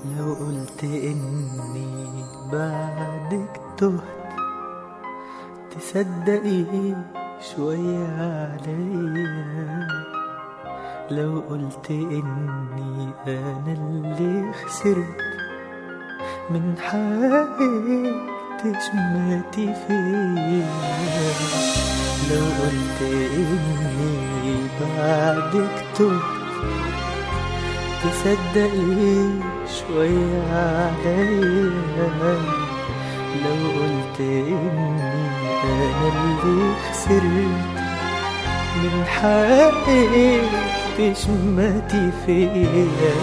لو قلت إني بعدك تهت تصدقي شوية عليا لو قلت إني أنا اللي خسرت من حقك تشمتي فيا لو قلت إني بعدك تهت تصدقي شوية عليا لو قلت إني أنا اللي خسرت من حقك تشمتي فيا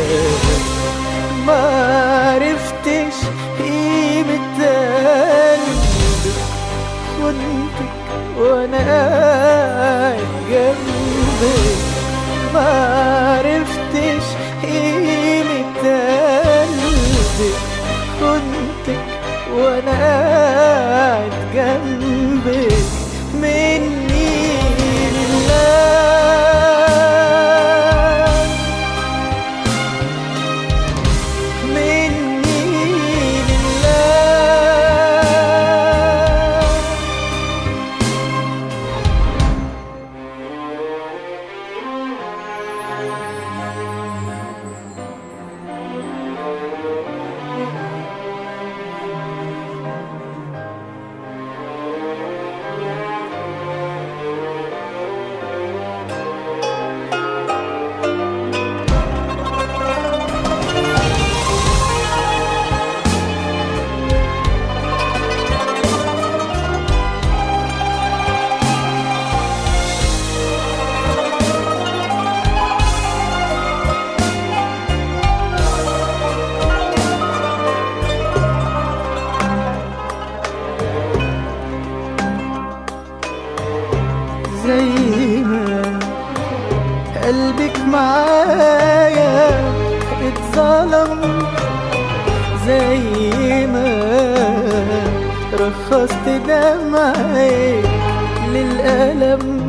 ما عرفتش قيمة قلبك خنتك وأنا قاعد جنبك ما عرفتش قيمة قلبك خنتك وأنا قاعد جنبك مني لله مني لله زي ما قلبك معايا اتظلم زي ما رخصت دمعك للألم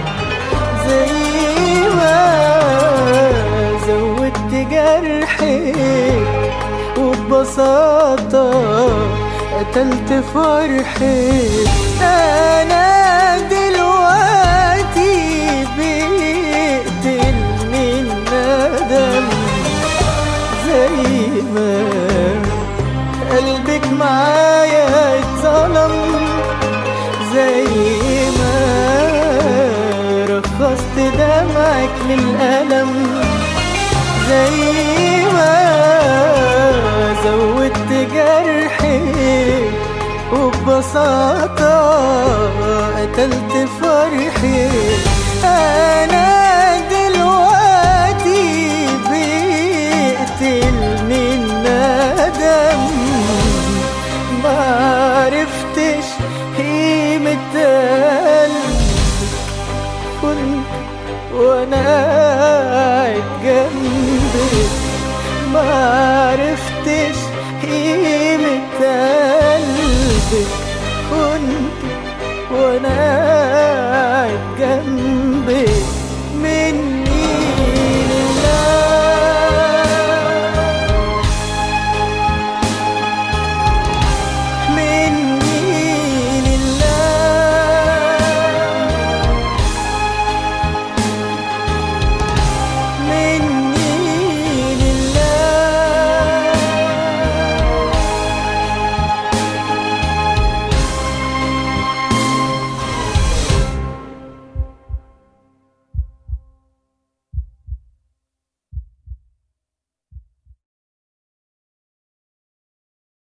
زي ما زودت جرحك وببساطة قتلت فرحك أنا دلوقتي بيقتلني الندم زي ما قلبك معايا اتظلم زي ما رخصت دمعك للألم زي ما زودت جرحي وببساطة قتلت فرحي أنا دلوقتي بيقتل